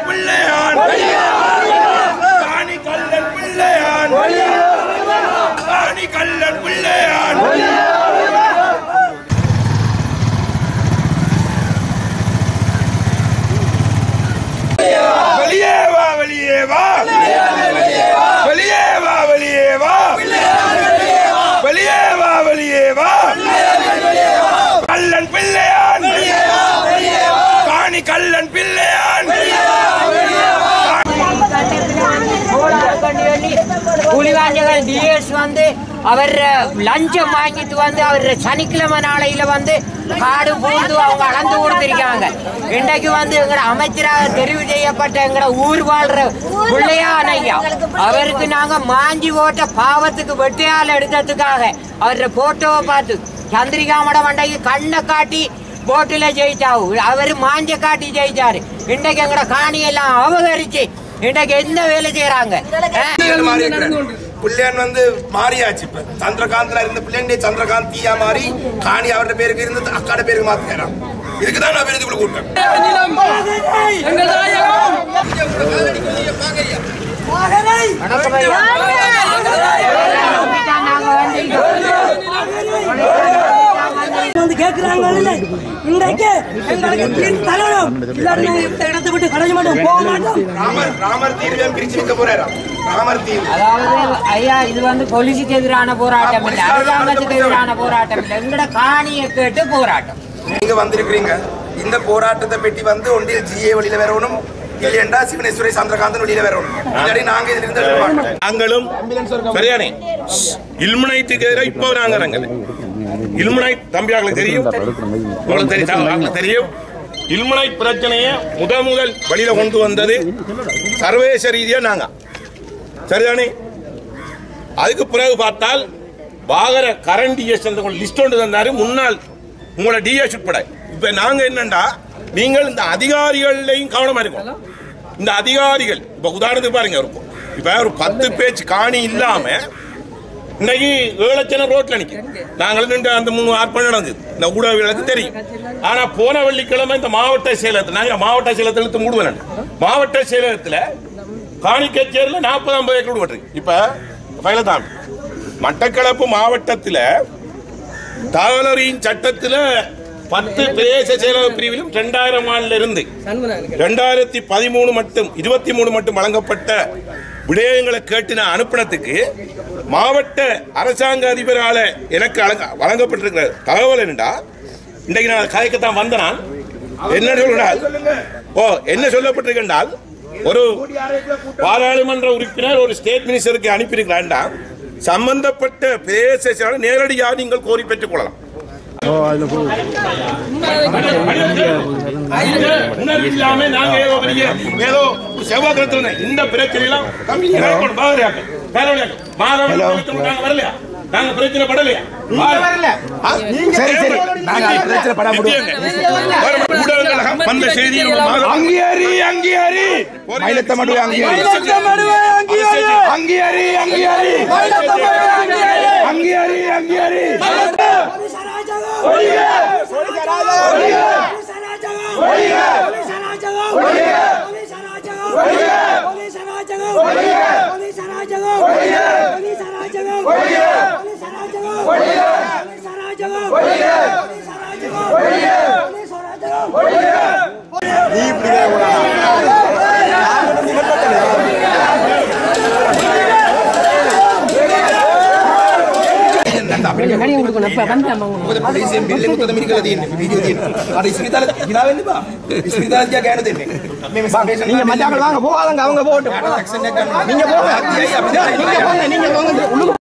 பிள்ளையான் காணி கல்லன் பிள்ளையான் காணி கல்லன் பிள்ளையான் வெளியே வா வெளியே வா வெளியே வா வெளியே வா வெளியே வா வெளியே வா கல்லன் பிள்ளையான் காணி கல்லன் பிள்ளையான் புலிவாஞ்சகர் டிஎஸ் வந்து அவர் லஞ்சம் வாங்கிட்டு வந்து அவர் சனிக்கிழமை நாளையில வந்து காடு பூந்து அவங்க அளந்து கொடுத்திருக்காங்க இன்றைக்கு வந்து எங்கட அமைச்சராக தெரிவு செய்யப்பட்ட எங்கட ஊர் வாழ்ற பிள்ளையான் ஐயா அவருக்கு நாங்க மாஞ்சி ஓட்ட பாவத்துக்கு வெட்டியால் எடுத்ததுக்காக அவர போட்டோவை பார்த்து சந்திரிகா மண்டை கண்ணை காட்டி போட்டுல ஜெயிச்சாவு அவரு மாஞ்ச காட்டி ஜெயிச்சாரு இன்றைக்கு எங்கட காணியெல்லாம் அபகரிச்சு இன்றைக்கு என்ன வேலை செய்யறாங்க மாறி இருக்கிறார். பிள்ளையான் வந்து மாறியாச்சு இப்ப சந்திரகாந்த்ல இருந்த பிள்ளைங்க சந்திரகாந்த் தீயா மாறி காணி அவரோட பேருக்கு இருந்து அக்காட பேருக்கு மாத்திக்கிறான் இதுக்குதான் நான் விருதுக்குள்ள கூப்பிட்டேன் வந்து கேட்கிறாங்க இன்றைக்கு எங்களுக்கு தீர்வு தரணும் இல்லாட்டி நாங்க இந்த இடத்தை விட்டு கடைஞ்ச மாட்டோம் போக மாட்டோம் ராமர் ராமர் தீர்வை பிரிச்சு வைக்க போறாராம் ராமர் தீர்வு அதாவது ஐயா இது வந்து போலீஸுக்கு எதிரான போராட்டம் இல்லை அரசாங்கத்துக்கு எதிரான போராட்டம் இல்லை எங்கட காணியை கேட்டு போராட்டம் நீங்க வந்திருக்கிறீங்க இந்த போராட்டத்தை பெட்டி வந்து ஒன்றில் ஜிஏ வழியில வரணும் இல்லையண்டா சிவனேஸ்வரி சந்திரகாந்தன் வெளியில வரணும் இல்லாட்டி நாங்க இதுல இருந்து எடுக்க மாட்டோம். நாங்களும் சரியானே இல்முனைட்டுக்கு எதிராக இப்போ நாங்க இறங்கல இல்முனைட் தம்பி அவங்களுக்கு தெரியும் உங்களுக்கு தெரியும் அவங்களுக்கு தெரியும் இல்முனைட் பிரச்சனையை முதல் முதல் வெளியில கொண்டு வந்தது சர்வதேச ரீதியா நாங்க சரிதானே அதுக்கு பிறகு பார்த்தால் வாகர கரண்ட் டிஎஸ் லிஸ்ட் ஒன்று தந்தாரு முன்னாள் உங்களோட டிஎஸ் உட்பட இப்ப நாங்க என்னண்டா நீங்கள் இந்த அதிகாரிகளையும் கவனமா இருக்கும் இந்த அதிகாரிகள் இப்ப உதாரணத்துக்கு பாருங்க ஒரு இப்ப ஒரு பத்து பேச்சு காணி இல்லாம இன்னைக்கு ஏழு லட்சம் ரோட்ல நிக்க நாங்கள் நின்று அந்த மூணு ஆர்ப்பாட்டம் நடந்தது இந்த ஊடகங்களுக்கு தெரியும் ஆனா போன வெள்ளிக்கிழமை இந்த மாவட்ட செயலகத்தில் நாங்க மாவட்ட செயலகத்தில் இழுத்து மூடுவேன் மாவட்ட செயலகத்துல காணி கச்சேரியில் நாற்பது ஐம்பது ஏக்கர் விட்டுருக்கு இப்ப ஃபைல தான் மட்டக்களப்பு மாவட்டத்தில் தகவலறியின் சட்டத்துல பத்து பிரதேச செயலக பிரிவிலும் ரெண்டாயிரம் ஆண்டுல இருந்து ரெண்டாயிரத்தி பதிமூணு மட்டும் இருபத்தி மூணு மட்டும் வழங்கப்பட்ட விடயங்களை கேட்டு நான் அனுப்பினதுக்கு மாவட்ட அரசாங்க அதிபரால எனக்கு அழங்க- வழங்கப்பட்டிருக்கிற தகவல் என்னடா இன்றைக்கு நான் கதைக்கத்தான் வந்த நான் என்ன சொல்றால் ஓ என்ன சொல்லப்பட்டிருக்கின்றால் ஒரு பாராளுமன்ற உறுப்பினர் ஒரு ஸ்டேட் மினிஸ்டருக்கு அனுப்பியிருக்கிறாண்டா சம்பந்தப்பட்ட பிரதேச செயலாளர் நேரடியாக நீங்கள் கோரி பெற்றுக் கொள்ளலாம் உணர்வு இல்லாம நாங்க ஏதோ பெரிய ஏதோ செவ்வாய் கிரகத்துல இந்த பிரச்சனை எல்லாம் தம்பி எனக்கு பாதுகாக்க பேரவழியாக்க மாதவன் நாங்க வரலையா நாங்க பிரச்சனை படலையா சரி சரி நாங்க பிரச்சனை பட ஊடகங்கள் வந்த செய்தி அங்கீகாரி அங்கீகாரி மயிலத்த மடுவே அங்கீகாரி அங்கீகாரி அங்கீகாரி அங்கீகாரி அங்கீகாரி මොකද පොලිසියෙන් බිල් එකක් උතන මිරිකලා තියෙන්නේ වීඩියෝ තියෙන්නේ අර ඉස්පිරිතාල ගිනා වෙන්න බා ඉස්පිරිතාල ගියා ගෑනු දෙන්නේ මේ මේ நீங்க மச்சாக்கள் வாங்க போகாதங்க அவங்க போகட்டும் நீங்க போங்க நீங்க போங்க நீங்க போங்க